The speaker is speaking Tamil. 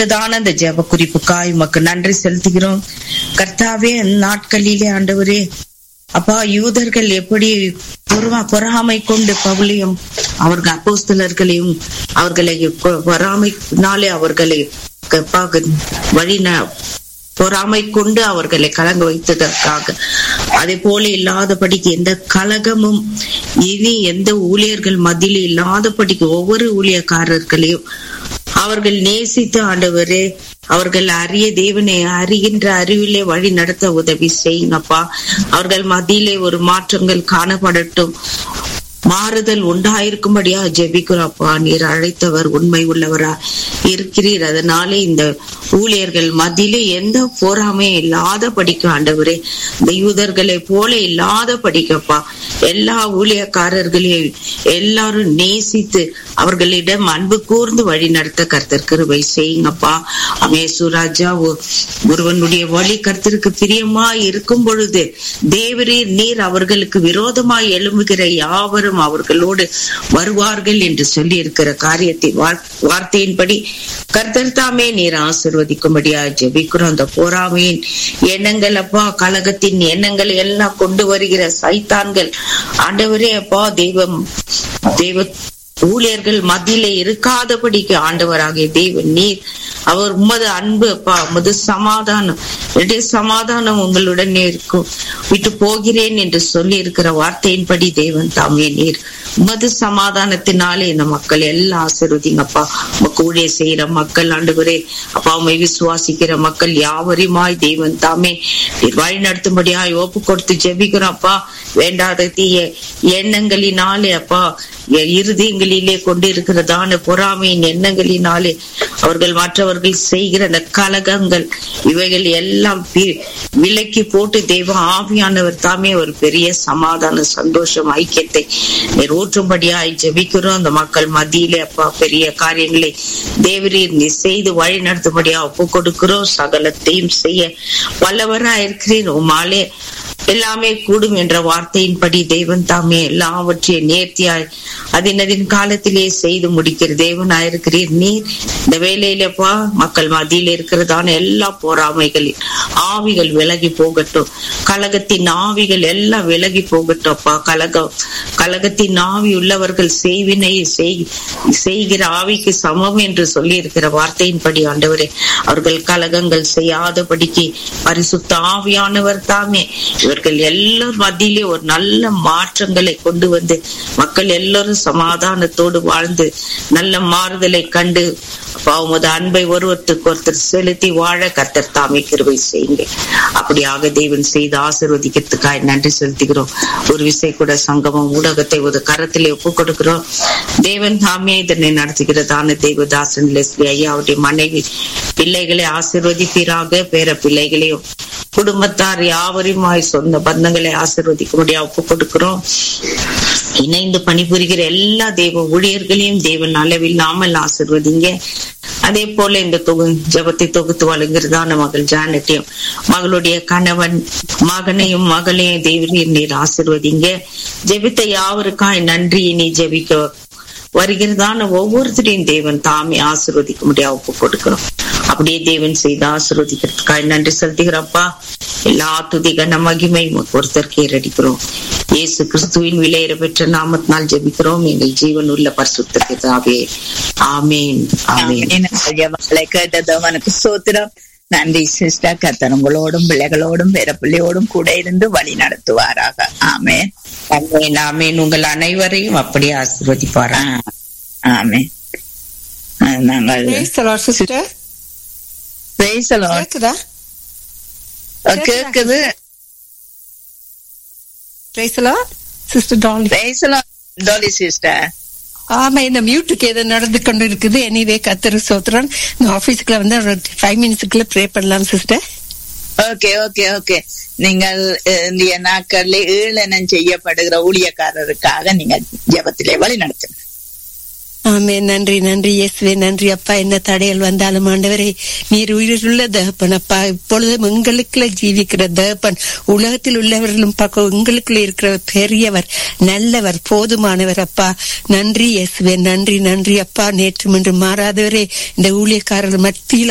கேட்டதான அந்த ஜெப குறிப்புக்காய் உமக்கு நன்றி செலுத்துகிறோம் கர்த்தாவே அந்த நாட்களிலே ஆண்டவரே அப்பா யூதர்கள் எப்படி பொறுமா பொறாமை கொண்டு பவுலையும் அவர்கள் அப்போஸ்தலர்களையும் அவர்களை பொ- பொறாமைனாலே அவர்களை அப்பா, வழி ந- பொறாமை கொண்டு அவர்களை கலங்க வைத்ததற்காக அதே போல இல்லாதபடிக்கு எந்த கலகமும் இனி எந்த ஊழியர்கள் மத்தியில் இல்லாதபடிக்கு ஒவ்வொரு ஊழியக்காரர்களையும் அவர்கள் நேசித்து ஆண்டவரே அவர்கள் அறிய தேவனை அறிகின்ற அறிவிலே வழி நடத்த உதவி செய்யுங்கப்பா அவர்கள் மத்தியிலே ஒரு மாற்றங்கள் காணப்படட்டும் மாறுதல் உண்டாயிருக்கும்படியா ஜெபிக்கிறோம்ப்பா நீர் அழைத்தவர் உண்மை உள்ளவரா இருக்கிறீர் அதனாலே இந்த ஊழியர்கள் மத்தியிலே எந்த போராமையும் இல்லாத படிக்க ஆண்டவரே இந்த யூதர்களை போல இல்லாத படிக்கப்பா எல்லா ஊழியக்காரர்களையும் எல்லாரும் நேசித்து அவர்களிடம் அன்பு கூர்ந்து வழி நடத்த கர்த்தர் கிருபை செய்யுங்கப்பா அமேசுராஜா ஒருவனுடைய வழி கர்த்தருக்கு பிரியமா இருக்கும் பொழுது தேவரீர் நீர் அவர்களுக்கு விரோதமாய் எழும்புகிற யாவரும் அவர்களோடு வருவார்கள் என்று சொல்லி இருக்கிற காரியத்தை வார்- வார்த்தையின்படி கர்த்தர் தாமே நீர் ஆசிர்வதிக்கும்படியா ஜெபிக்கிறோம் அந்த போராமையின் எண்ணங்கள் அப்பா கலகத்தின் எண்ணங்களை எல்லாம் கொண்டு வருகிற சைத்தான்கள் ஆண்டவரே அப்பா தெய்வம் தெய்வ ஊழியர்கள் மத்தியிலே இருக்காதபடிக்கு ஆண்டவராகிய தேவன் நீர் அவர் உமது அன்பு அப்பா உமது சமாதானம் என்னுடைய சமாதானம் உங்களுடனே இருக்கும் விட்டு போகிறேன் என்று சொல்லி இருக்கிற வார்த்தையின்படி தேவன் தாமே நீர் உமது சமாதானத்தினாலே இந்த மக்கள் எல்லாம் ஆசீர்வதிங்கப்பா உமக்கு ஊழிய செய்யற மக்கள் ஆண்டவரே அப்பா உமை விசுவாசிக்கிற மக்கள் யாவரையுமாய் தேவன் தாமே நீர் வழி நடத்தும்படியாய் ஒப்பு கொடுத்து ஜெபிக்கிறோம் அப்பா வேண்டாத தீய எண்ணங்களினாலே அப்பா என் இருதயங்களிலே கொண்டிருக்கிறதான பொறாமையின் எண்ணங்களினாலே அவர்கள் மற்றவர்கள் செய்கிற அந்த கலகங்கள் இவைகள் எல்லாம் பி- விலக்கி போட்டு தெய்வ ஆவியானவர் தாமே ஒரு பெரிய சமாதான சந்தோஷம் ஐக்கியத்தை நீர் ஊற்றும்படியாய் ஜெபிக்கிறோம் அந்த மக்கள் மத்தியிலே அப்பா பெரிய காரியங்களை தேவரீர் நீ செய்து வழி நடத்தும்படியா ஒப்பு கொடுக்கிறோம் சகலத்தையும் செய்ய வல்லவரா இருக்கிறேன் உமாலே எல்லாமே கூடும் என்ற வார்த்தையின்படி தெய்வன் தாமே எல்லாவற்றையும் நேர்த்தியாய் அதினதின் காலத்திலே செய்து முடிக்கிற தேவனாயிருக்கிறீர் நீர் இந்த வேலையிலப்பா மக்கள் மத்தியில் இருக்கிறதான எல்லா போராமைகளின் ஆவிகள் விலகி போகட்டும் கலகத்தின் ஆவிகள் எல்லாம் விலகி போகட்டும் அப்பா கலகம் கலகத்தின் ஆவி உள்ளவர்கள் செய்வினை செய்- செய்கிற ஆவிக்கு சமம் என்று சொல்லி இருக்கிற வார்த்தையின்படி ஆண்டவரே அவர்கள் கலகங்கள் செய்யாதபடிக்கு பரிசுத்த ஆவியானவர் தாமே இவர்கள் எல்லார் மத்தியிலே ஒரு நல்ல மாற்றங்களை கொண்டு வந்து மக்கள் எல்லாரும் சமாதானத்தோடு வாழ்ந்து நல்ல மாறுதலை கண்டு அப்பா உமது அன்பை ஒருவருக்கு ஒருத்தர் செலுத்தி வாழ கர்த்தர் தாமே கிருபை செய்யுங்க அப்படியாக தேவன் செய்து ஆசீர்வதிக்கிறதுக்காக நன்றி செலுத்துகிறோம் ஒரு விசை கூட சங்கமம் ஊடகத்தை ஒரு கரத்திலே ஒப்பு கொடுக்கிறோம் தேவன் தாமே இதனை நடத்துகிறதான தேவதாசன் லெஸ்லி ஐயா அவருடைய மனைவி பிள்ளைகளை ஆசீர்வதிப்பீராக பேர பிள்ளைகளையும் குடும்பத்தார் யாவரையுமாய் சொந்த பந்தங்களை ஆசீர்வதிக்க முடியாது ஒப்பு கொடுக்கிறோம் இணைந்து பணிபுரிகிற எல்லா தெய்வ ஊழியர்களையும் தேவன் அளவில்லாமல் ஆசிர்வதிங்க அதே போல இந்த தொகு ஜபத்தை தொகுத்து வழங்குறதான மகள் ஜானட்டையும் மகளுடைய கணவன் மகனையும் மகளையும் தேவனையும் நீர் ஆசிர்வதிங்க ஜெபித்த யாவருக்காய் நன்றி நீ ஜெபிக்க வருகிறதான ஒவ்வொருத்தரையும் தேவன் தாமே ஆசிர்வதிக்க முடியாது ஒப்பு கொடுக்கிறோம் அப்படியே தேவன் செய்து ஆசிர்வதிக்கிறதுக்காக நன்றி செலுத்துகிறப்பா எல்லா துதி கன மகிமை உமக்கு ஒருத்தர் கேரடிக்கிறோம் இயேசு கிறிஸ்துவின் விலையேற பெற்ற நாமத்தினால் ஜெபிக்கிறோம் எங்கள் ஜீவன் உள்ள பரிசுத்தாவே ஆமேன் ஆமேன் ஜபங்களை கேட்டது அவனுக்கு சோத்திரம் நன்றி சிஸ்டர் கத்தர் உங்களோடும் பிள்ளைகளோடும் பேர பிள்ளையோடும் கூட இருந்து வழி நடத்துவாராக ஆமென் ஆமேன் ஆமேன் உங்கள் அனைவரையும் அப்படியே ஆசிர்வதிப்பாரா ஆ, ஆமென் ஆ, நாங்கள் Praise the Lord, sister. praise the Lord. கேக்குதா கேக்குது Praise the Lord. Sister Dolly. praise the Lord. Dolly sister ஆமா இந்த மியூட்டுக்கு எது நடந்து கொண்டு இருக்குது எனிவே கத்தரு சோத்திரன் இந்த ஆபீஸ்க்குள்ள வந்து ஒரு ஃபைவ் மினிட்ஸ்க்குள்ள ப்ரே பண்ணலாம் சிஸ்டர் ஓகே ஓகே ஓகே நீங்கள் அஹ், இந்திய நாட்களில் ஈழனம் செய்யப்படுகிற ஊழியக்காரருக்காக நீங்கள் ஜெபத்திலே வழி நடத்துங்க ஆமே நன்றி நன்றி இயேசுவே நன்றி அப்பா என்ன தடைகள் வந்தாலும் ஆண்டவரே நீர் உயிருள்ள தகப்பன் அப்பா இப்பொழுதும் எங்களுக்குள்ள ஜீவிக்கிற தகப்பன் உலகத்தில் உள்ளவர்களும் பக்கம் எங்களுக்குள்ள இருக்கிற பெரியவர் நல்லவர் போதுமானவர் அப்பா நன்றி இயேசுவே நன்றி நன்றி அப்பா நேற்று இன்று மாறாதவரே இந்த ஊழியக்காரர்கள் மத்தியில்